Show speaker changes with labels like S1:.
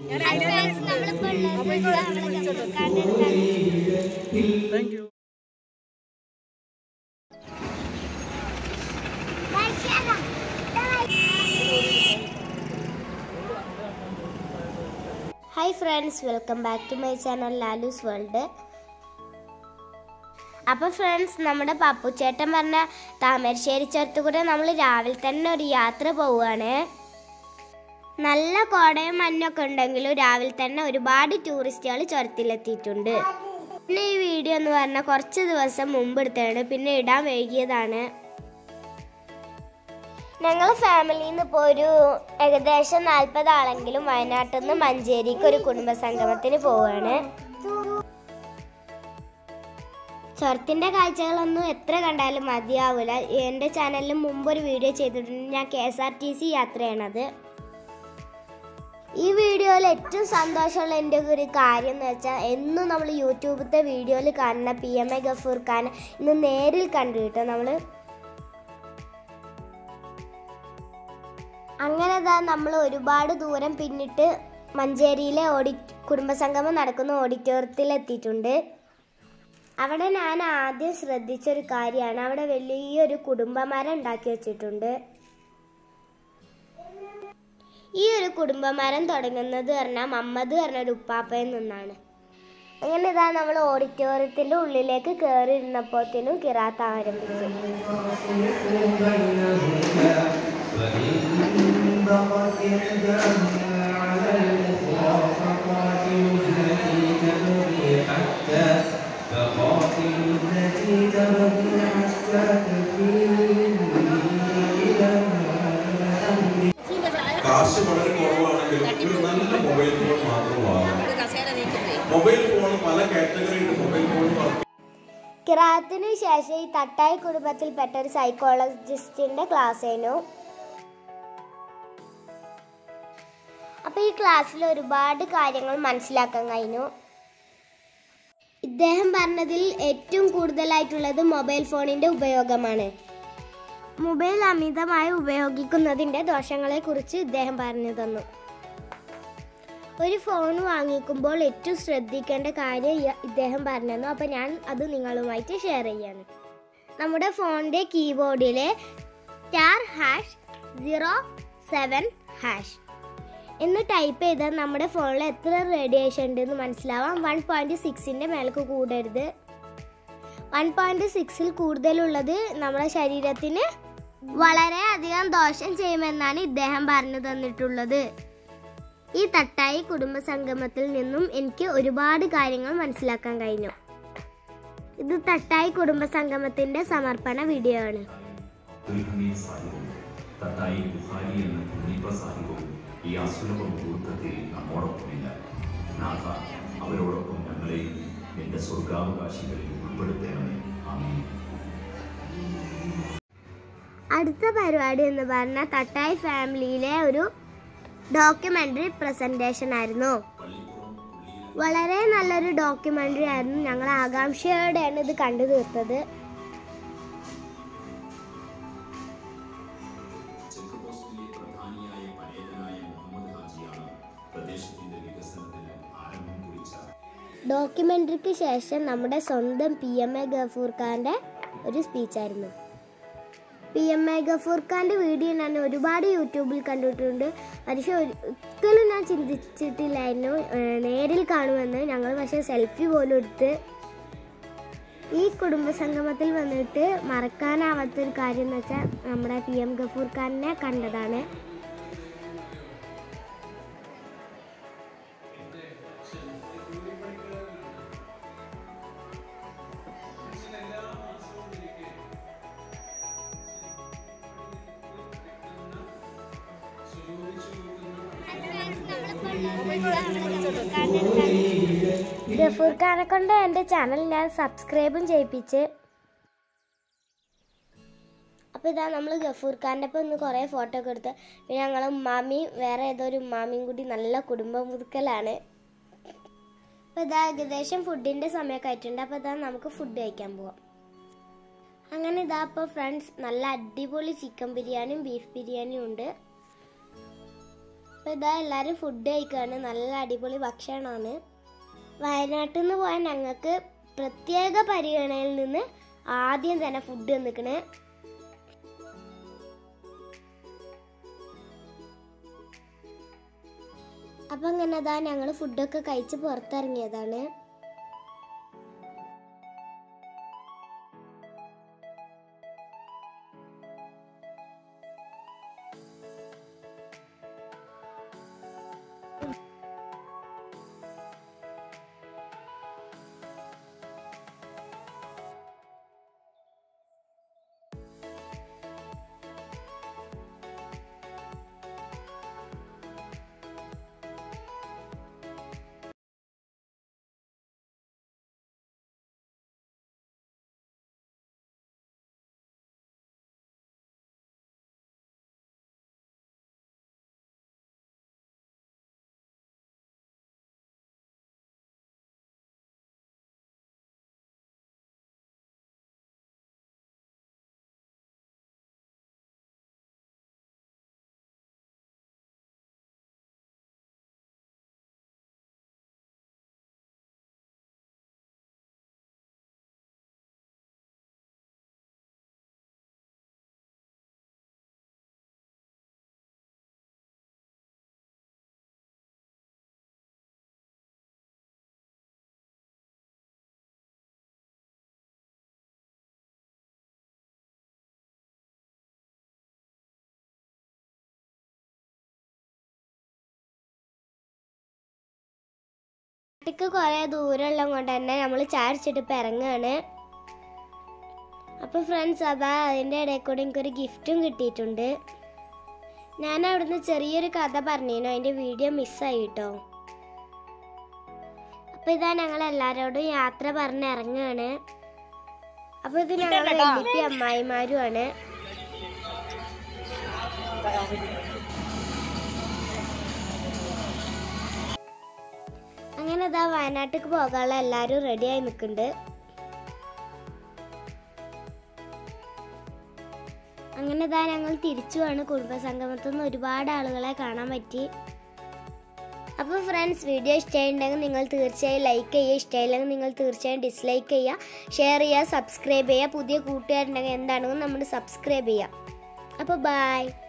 S1: നമ്മളിപ്പോ ഉള്ളത് നമ്മുടെ ഗഫൂർക്കാന്റെ അടുത്താണ്.
S2: Thank you
S1: hi friends welcome back to my channel Lalu's world അപ്പോൾ ഫ്രണ്ട്സ് നമ്മുടെ പപ്പുച്ചേട്ടൻ പറഞ്ഞ താമരശ്ശേരി ചുരത്ത് കൂടെ നമ്മൾ രാവിലെ തന്നെ ഒരു യാത്ര പോവുകയാണ് നല്ല കോടയും മഞ്ഞൊക്കെ ഉണ്ടെങ്കിലും രാവിലെ തന്നെ ഒരുപാട് ടൂറിസ്റ്റുകൾ ചുരത്തിലെത്തിയിട്ടുണ്ട് പിന്നെ ഈ വീഡിയോ എന്ന് പറഞ്ഞാൽ കുറച്ച് ദിവസം മുമ്പ് എടുത്തതാണ് പിന്നെ ഇടാൻ വൈകിയതാണ് ഞങ്ങൾ ഫാമിലിയിൽ നിന്ന് ഇപ്പോൾ ഒരു ഏകദേശം നാൽപ്പത് ആളെങ്കിലും വയനാട്ടിൽ നിന്ന് മഞ്ചേരിക്ക് ഒരു കുടുംബസംഗമത്തിന് പോവുകയാണ് ചുരത്തിന്റെ കാഴ്ചകളൊന്നും എത്ര കണ്ടാലും മതിയാവില്ല എൻ്റെ ചാനലിൽ മുമ്പ് ഒരു വീഡിയോ ചെയ്തിട്ടുണ്ട് ഞാൻ K S R T C യാത്രയാണത് ഈ വീഡിയോയിൽ ഏറ്റവും സന്തോഷമുള്ള എൻ്റെ ഒരു കാര്യം എന്ന് വെച്ചാൽ എന്നും നമ്മൾ യൂട്യൂബിലത്തെ വീഡിയോയിൽ കാണുന്ന P M A Gafoor Khan ഇന്ന് നേരിൽ കണ്ടു കേട്ടോ നമ്മൾ അങ്ങനെ ഇതാ നമ്മൾ ഒരുപാട് ദൂരം പിന്നിട്ട് മഞ്ചേരിയിലെ ഓഡി കുടുംബസംഗമം നടക്കുന്ന ഓഡിറ്റോറിയത്തിൽ എത്തിയിട്ടുണ്ട് അവിടെ ഞാൻ ആദ്യം ശ്രദ്ധിച്ചൊരു കാര്യമാണ് അവിടെ വലിയൊരു കുടുംബമരം ഉണ്ടാക്കി വെച്ചിട്ടുണ്ട് ഈ ഒരു കുടുംബമരം തുടങ്ങുന്നത് പറഞ്ഞാൽ മമ്മദ് പറഞ്ഞ ഒരു ഉപ്പാപ്പയിൽ നിന്നാണ് അങ്ങനെ ഇതാ നമ്മൾ ഓഡിറ്റോറിയത്തിന്റെ ഉള്ളിലേക്ക് കയറി ഇരുന്നപ്പോഴത്തേനും കിറാത്ത് ആരംഭിച്ചു
S3: കാശ് വളരെ കുറവാണെങ്കിലും ഒരു നല്ല മൊബൈൽ ഫോൺ മാത്രം വാങ്ങണം മൊബൈൽ ഫോൺ പല കാറ്റഗറിയുടെ മൊബൈൽ ഫോൺ പറഞ്ഞു
S1: കിറാത്തിന് ശേഷം ഈ തട്ടായി കുടുംബത്തിൽപ്പെട്ട ഒരു സൈക്കോളജിസ്റ്റിന്റെ ക്ലാസ് ആയിരുന്നു അപ്പൊ ഈ ക്ലാസ്സിൽ ഒരുപാട് കാര്യങ്ങൾ മനസ്സിലാക്കാൻ കഴിഞ്ഞു ഇദ്ദേഹം പറഞ്ഞതിൽ ഏറ്റവും കൂടുതലായിട്ടുള്ളത് മൊബൈൽ ഫോണിന്റെ ഉപയോഗമാണ് മൊബൈൽ അമിതമായി ഉപയോഗിക്കുന്നതിന്റെ ദോഷങ്ങളെ കുറിച്ച് ഇദ്ദേഹം പറഞ്ഞു തന്നു ഒരു ഫോൺ വാങ്ങിക്കുമ്പോൾ ഏറ്റവും ശ്രദ്ധിക്കേണ്ട കാര്യം ഇയ- ഇദ്ദേഹം പറഞ്ഞു തന്നു അപ്പോൾ ഞാൻ അത് നിങ്ങളുമായിട്ട് ഷെയർ ചെയ്യാണ് നമ്മുടെ ഫോണിൻ്റെ കീബോർഡിലെ star hash zero seven hash എന്ന് ടൈപ്പ് ചെയ്താൽ നമ്മുടെ ഫോണിൽ എത്ര റേഡിയേഷൻ ഉണ്ടെന്ന് മനസ്സിലാവാം വൺ പോയിന്റ് സിക്സിൻ്റെ മേലേക്ക് കൂടരുത് വൺ പോയിന്റ് സിക്സിൽ കൂടുതലുള്ളത് നമ്മുടെ ശരീരത്തിന് വളരെ അധികം ദോഷം ചെയ്യുമെന്നാണ് ഇദ്ദേഹം പറഞ്ഞു തന്നിട്ടുള്ളത് ഈ തട്ടായി കുടുംബ സംഗമത്തിൽ നിന്നും എനിക്ക് ഒരുപാട് കാര്യങ്ങൾ മനസ്സിലാക്കാൻ കഴിഞ്ഞു ഇത് തട്ടായി കുടുംബ സംഗമത്തിന്റെ സമർപ്പണ വീഡിയോ ആണ്
S4: ദുൽഹമീർ സാഹിബും തട്ടായി ബുഹാരി എന്ന കുഞ്ഞിപ്പ സാഹിബും ഈ അസുലഭ മുഹൂർത്തത്തിൽ നമ്മോടൊപ്പമില്ല നാഥ അവരോടൊപ്പം ഞങ്ങളെയും എന്റെ സ്വർഗാവകാശികളിൽ ഉൾപ്പെടുത്തണമേ ആമീൻ
S1: അടുത്ത പരിപാടി എന്ന് പറഞ്ഞാൽ തട്ടായി ഫാമിലിയിലെ ഒരു ഡോക്യുമെന്ററി പ്രസന്റേഷൻ ആയിരുന്നു വളരെ നല്ലൊരു ഡോക്യുമെന്ററി ആയിരുന്നു ഞങ്ങൾ ആകാംക്ഷയോടെയാണ് ഇത് കണ്ടു തീർത്തത്
S4: ചെക്ക് പോസ്റ്റിലെ പ്രധാനിയായ പരേതനായ മുഹമ്മദ് ഹാജിയാണ് പ്രദേശത്തിന്റെ വികസനത്തിന് ആരംഭം കുറിച്ച
S1: ഡോക്യുമെന്ററിക്ക് ശേഷം നമ്മുടെ സ്വന്തം പി എം എ ഗഫൂർ ഖാന്റെ ഒരു സ്പീച്ചായിരുന്നു പി എം എ ഗഫൂർ ഖാന്റെ വീഡിയോ ഞാൻ ഒരുപാട് യൂട്യൂബിൽ കണ്ടിട്ടുണ്ട് പക്ഷെ ഒരിക്കലും ഞാൻ ചിന്തിച്ചിട്ടില്ലായിരുന്നു ഏഹ് നേരിൽ കാണുമെന്ന് ഞങ്ങൾ പക്ഷെ സെൽഫി പോലും എടുത്ത് ഈ കുടുംബസംഗമത്തിൽ വന്നിട്ട് മറക്കാനാവാത്തൊരു കാര്യം എന്ന് വെച്ചാൽ നമ്മുടെ പി എം ഗഫൂർ ഖാനെ കണ്ടതാണ് ഗഫൂർ ഖാനെ കൊണ്ട് എൻ്റെ ചാനൽ ഞാൻ സബ്സ്ക്രൈബും ചെയ്യിപ്പിച്ച് അപ്പോൾ ഇതാ നമ്മൾ ഗഫൂർ ഖാൻ്റെ ഒപ്പം ഒന്ന് കുറേ ഫോട്ടോ ഒക്കെ എടുത്ത് പിന്നെ ഞങ്ങൾ ഉമ്മാമിയും വേറെ ഏതോ ഒരു ഉമ്മാമിയും കൂടി നല്ല കുടുംബ മുതുക്കലാണ് അപ്പോൾ ഇതാ ഏകദേശം ഫുഡിൻ്റെ സമയമൊക്കെ ആയിട്ടുണ്ട് അപ്പോൾ ഇതാ നമുക്ക് ഫുഡ് കഴിക്കാൻ പോവാം അങ്ങനെ ഇതാ ഇപ്പോൾ ഫ്രണ്ട്സ് നല്ല അടിപൊളി ചിക്കൻ ബിരിയാണിയും ബീഫ് ബിരിയാണിയും ഉണ്ട് അപ്പോൾ ഇതാ എല്ലാവരും ഫുഡ് കഴിക്കുകയാണ് നല്ല അടിപൊളി ഭക്ഷണമാണ് വയനാട്ടിൽ നിന്ന് പോയാൽ ഞങ്ങൾക്ക് പ്രത്യേക പരിഗണനയിൽ നിന്ന് ആദ്യം തന്നെ ഫുഡ് നിൽക്കണേ അപ്പം അങ്ങനെ അതാ ഞങ്ങൾ ഫുഡൊക്കെ കഴിച്ച് പുറത്തിറങ്ങിയതാണ് നാട്ടിക്ക് കുറേ ദൂരമുള്ള കൊണ്ട് തന്നെ നമ്മൾ ചായ അടിച്ചിട്ട് ഇപ്പം ഇറങ്ങുകയാണ് അപ്പോൾ ഫ്രണ്ട്സ് അതാ അതിൻ്റെ ഇടയിൽ കൂടെ എനിക്കൊരു ഗിഫ്റ്റും കിട്ടിയിട്ടുണ്ട് ഞാൻ അവിടുന്ന് ചെറിയൊരു കഥ പറഞ്ഞിരുന്നു അതിൻ്റെ വീഡിയോ മിസ്സായി കേട്ടോ അപ്പോൾ ഇതാ ഞങ്ങൾ എല്ലാവരോടും യാത്ര പറഞ്ഞ് ഇറങ്ങുകയാണ് അപ്പോൾ ഇത് ഞങ്ങൾ വല്യപ്പി അമ്മായിമാരുമാണ് അങ്ങനെ ഇതാ വയനാട്ടിലേക്ക് പോകാനുള്ള എല്ലാവരും റെഡിയായി നിൽക്കുന്നുണ്ട് അങ്ങനെ ഇതാ ഞങ്ങൾ തിരിച്ചുമാണ് കുടുംബസംഗമത്തിൽ നിന്ന് ഒരുപാട് ആളുകളെ കാണാൻ പറ്റി അപ്പോൾ ഫ്രണ്ട്സ് വീഡിയോ ഇഷ്ടമായിട്ടുണ്ടെങ്കിൽ നിങ്ങൾ തീർച്ചയായും ലൈക്ക് ചെയ്യുക ഇഷ്ടമായില്ലെങ്കിൽ നിങ്ങൾ തീർച്ചയായും ഡിസ്ലൈക്ക് ചെയ്യുക ഷെയർ ചെയ്യുക സബ്സ്ക്രൈബ് ചെയ്യുക പുതിയ കൂട്ടുകാരുണ്ടെങ്കിൽ എന്താണെങ്കിലും നമ്മൾ സബ്സ്ക്രൈബ് ചെയ്യുക അപ്പോൾ ബായ്